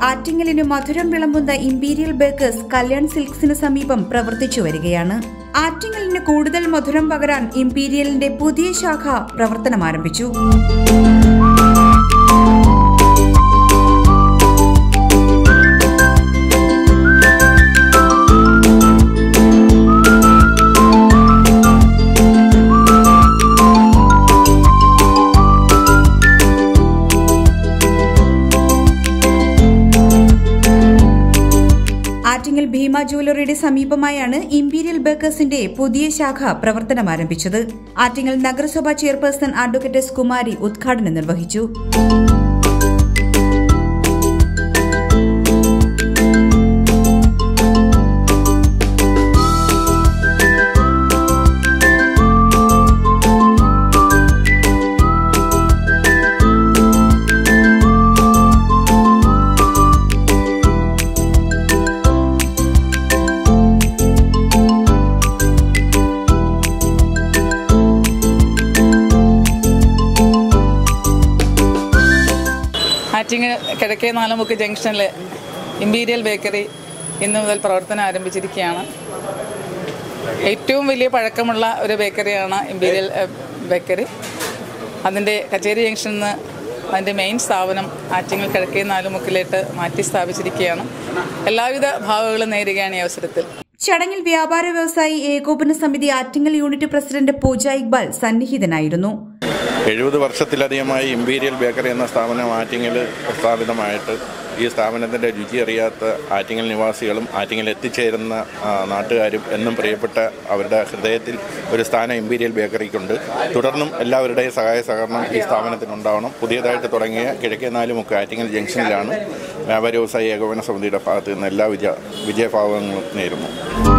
ആറ്റിങ്ങലിന് മധുരം വിളമ്പുന്ന imperial baker's Kalyan സിൽക്സിന് സമീപം പ്രവർത്തിച്ചു വരികയാണ് ആറ്റിങ്ങലിന് കൂടുതൽ മധുരം പകരാൻ ഇമ്പീരിയലിന്റെ പുതിയ ശാഖ പ്രവർത്തനം ആരംഭിച്ചു ആറ്റിങ്ങൽ ഭീമ ജ്വല്ലറിയുടെ സമീപമായാണ് ഇമ്പീരിയൽ ബേക്കേഴ്സിന്റെ പുതിയ ശാഖ പ്രവർത്തനം ആരംഭിച്ചത് ആറ്റിങ്ങൽ നഗരസഭാ ചെയർപേഴ്സൺ അഡ്വക്കേറ്റ് എസ് കുമാരി ഉദ്ഘാടനം നിർവഹിച്ചു ആറ്റിങ്ങൽ കിഴക്കേ നാലുമുക്ക് ജംഗ്ഷനിൽ ഇമ്പീരിയൽ ബേക്കറി ഇന്നു മുതൽ പ്രവർത്തനം ആരംഭിച്ചിരിക്കുകയാണ് ഏറ്റവും വലിയ പഴക്കമുള്ള ഒരു ബേക്കറിയാണ് ഇമ്പീരിയൽ ഏഹ്, ബേക്കറി അതിൻ്റെ കച്ചേരി ജംഗ്ഷനിൽ നിന്ന് അതിൻ്റെ മെയിൻ സ്ഥാപനം ആറ്റിങ്ങൽ കിഴക്കേ നാലുമുക്കിലേക്ക് മാറ്റി സ്ഥാപിച്ചിരിക്കുകയാണ് എല്ലാവിധ ഭാവങ്ങളും നേരുകയാണ് ഈ അവസരത്തിൽ ചടങ്ങിൽ വ്യാപാര വ്യവസായി ഏകോപന സമിതി ആറ്റിങ്ങൽ യൂണിറ്റ് പ്രസിഡന്റ് പൂജ ഇക്ബാൽ സന്നിഹിതനായിരുന്നു എഴുപത് വർഷത്തിലധികമായി ഇമ്പീരിയൽ ബേക്കറി എന്ന സ്ഥാപനം ആറ്റിങ്ങൽ സ്ഥാപിതമായിട്ട് ഈ സ്ഥാപനത്തിൻ്റെ രുചി അറിയാത്ത ആറ്റിങ്ങൽ നിവാസികളും ആറ്റിങ്ങൽ എത്തിച്ചേരുന്ന ആ, നാട്ടുകാരും എന്നും പ്രിയപ്പെട്ട അവരുടെ ഹൃദയത്തിൽ ഒരു സ്ഥാനം ഇമ്പീരിയൽ ബേക്കറിക്കുണ്ട് തുടർന്നും എല്ലാവരുടെയും സഹായ സഹകരണം ഈ സ്ഥാപനത്തിനുണ്ടാവണം പുതിയതായിട്ട് തുടങ്ങിയ കിഴക്കേ നാലുമുക്ക് ആറ്റിങ്ങൽ ജംഗ്ഷനിലാണ് വ്യാപാര വ്യവസായ ഏകോപന സമിതിയുടെ ഭാഗത്ത് നിന്ന് എല്ലാ വിജയ വിജയഭാവങ്ങളും നേരുന്നു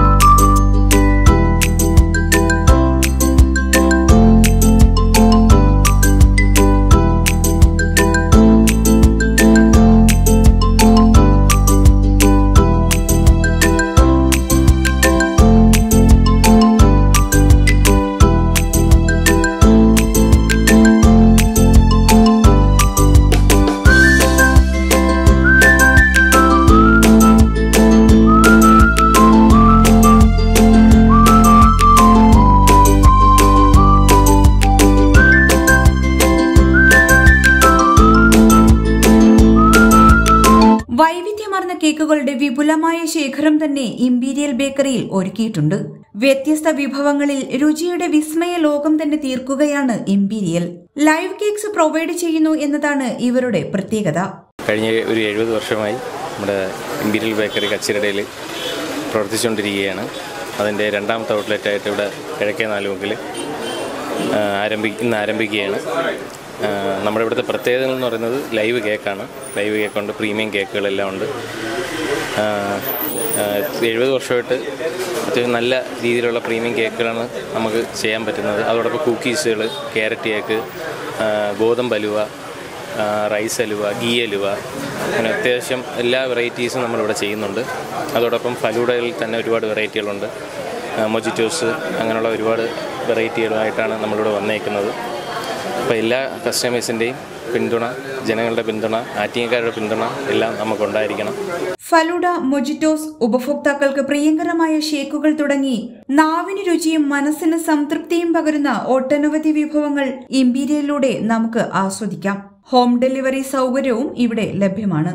വൈവിധ്യമാർന്ന കേക്കുകളുടെ വിപുലമായ ശേഖരം തന്നെ ഇമ്പീരിയൽ ബേക്കറിയിൽ ഒരുക്കിയിട്ടുണ്ട് വ്യത്യസ്ത വിഭവങ്ങളിൽ രുചിയുടെ വിസ്മയ ലോകം തന്നെ തീർക്കുകയാണ് ഇമ്പീരിയൽ ലൈവ് കേക്ക്സ് പ്രൊവൈഡ് ചെയ്യുന്നു എന്നതാണ് ഇവരുടെ പ്രത്യേകത കഴിഞ്ഞ ഒരു എഴുപത് വർഷമായി നമ്മുടെ ഇമ്പീരിയൽ ബേക്കറി കച്ചിരടയിൽ പ്രവർത്തിച്ചുകൊണ്ടിരിക്കുകയാണ് അതിൻ്റെ രണ്ടാമത്തെ ഔട്ട്ലെറ്റായിട്ട് ഇവിടെ കിഴക്കേ നാലുമുക്കിൽ ആരംഭി ഇന്ന് ആരംഭിക്കുകയാണ് ആ, നമ്മുടെ ഇവിടുത്തെ പ്രത്യേകതകൾ എന്ന് പറയുന്നത് ലൈവ് കേക്കാണ് ലൈവ് കേക്കുണ്ട് പ്രീമിയം കേക്കുകളെല്ലാം ഉണ്ട് ആ, ആ, എഴുപത് വർഷമായിട്ട് അത്യാവശ്യം നല്ല രീതിയിലുള്ള പ്രീമിയം കേക്കുകളാണ് നമുക്ക് ചെയ്യാൻ പറ്റുന്നത് അതോടൊപ്പം കുക്കീസുകൾ ക്യാരറ്റ് കേക്ക് ആ, ഗോതമ്പ് അലുവ ആ, റൈസ് അലുവ ഗീ അലുവ അങ്ങനെ അത്യാവശ്യം എല്ലാ വെറൈറ്റീസും നമ്മളിവിടെ ചെയ്യുന്നുണ്ട് അതോടൊപ്പം ഫലൂഡകളിൽ തന്നെ ഒരുപാട് വെറൈറ്റികളുണ്ട് ആ, മൊജിറ്റോസ് അങ്ങനെയുള്ള ഒരുപാട് വെറൈറ്റികളുമായിട്ടാണ് നമ്മളിവിടെ വന്നേക്കുന്നത് അപ്പോൾ എല്ലാ കസ്റ്റമേഴ്സിൻ്റെയും പിന്തുണ ജനങ്ങളുടെ പിന്തുണ ആറ്റിങ്ങക്കാരുടെ പിന്തുണ എല്ലാം നമുക്കുണ്ടായിരിക്കണം ഫലൂഡ മൊജിറ്റോസ് ഉപഭോക്താക്കൾക്ക് പ്രിയങ്കരമായ ഷേക്കുകൾ തുടങ്ങി നാവിന് രുചിയും മനസ്സിന് സംതൃപ്തിയും പകരുന്ന ഒട്ടനവധി വിഭവങ്ങൾ ഇമ്പീരിയലിലൂടെ നമുക്ക് ആസ്വദിക്കാം ഹോം ഡെലിവറി സൗകര്യവും ഇവിടെ ലഭ്യമാണ്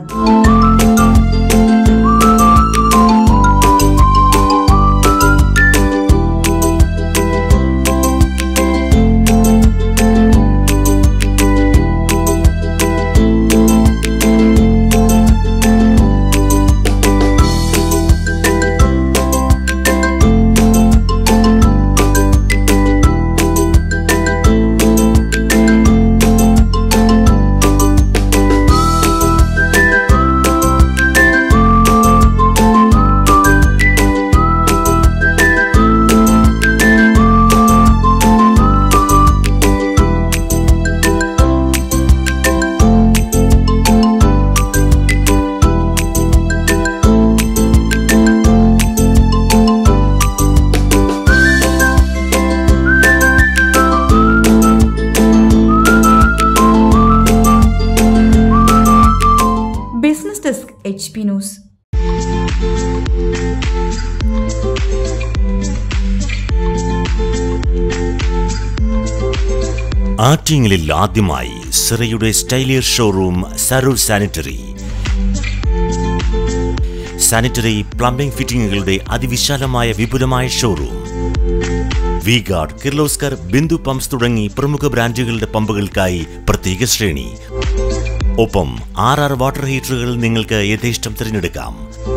ആറ്റിങ്ങലിൽ ആദ്യമായി സിറയുടെ സ്റ്റൈലിയർ ഷോറൂം സരൂർ സാനിറ്ററി സാനിറ്ററി പ്ലംബിംഗ് ഫിറ്റിംഗുകളുടെ അതിവിശാലമായ വിപുലമായ showroom V guard Kirloskar Bindu pumps തുടങ്ങി പ്രമുഖ ബ്രാൻഡുകളുടെ പമ്പുകൾക്കായി പ്രത്യേക ശ്രേണി ഒപ്പം ആർ ആർ വാട്ടർ ഹീറ്ററുകൾ നിങ്ങൾക്ക് യഥേഷ്ടം തിരഞ്ഞെടുക്കാം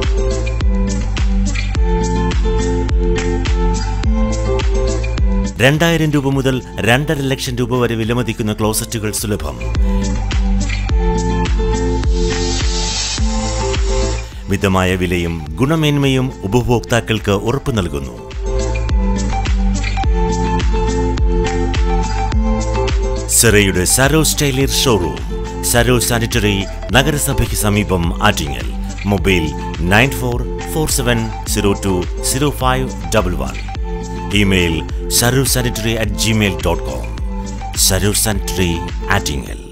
രണ്ടായിരം രൂപ മുതൽ രണ്ടര ലക്ഷം രൂപ വരെ വിലമതിക്കുന്ന ക്ലോസറ്റുകൾ സുലഭം മിതമായ വിലയും ഗുണമേന്മയും ഉപഭോക്താക്കൾക്ക് ഉറപ്പു നൽകുന്നു സെറയുടെ സരോ സ്റ്റൈലിയർ ഷോറൂം സരോ സാനിറ്ററി നഗരസഭയ്ക്ക് സമീപം Attingal mobile nine four four seven zero two zero five double one email Saro sanitary at Gmail dot com Saro sanitary Attingal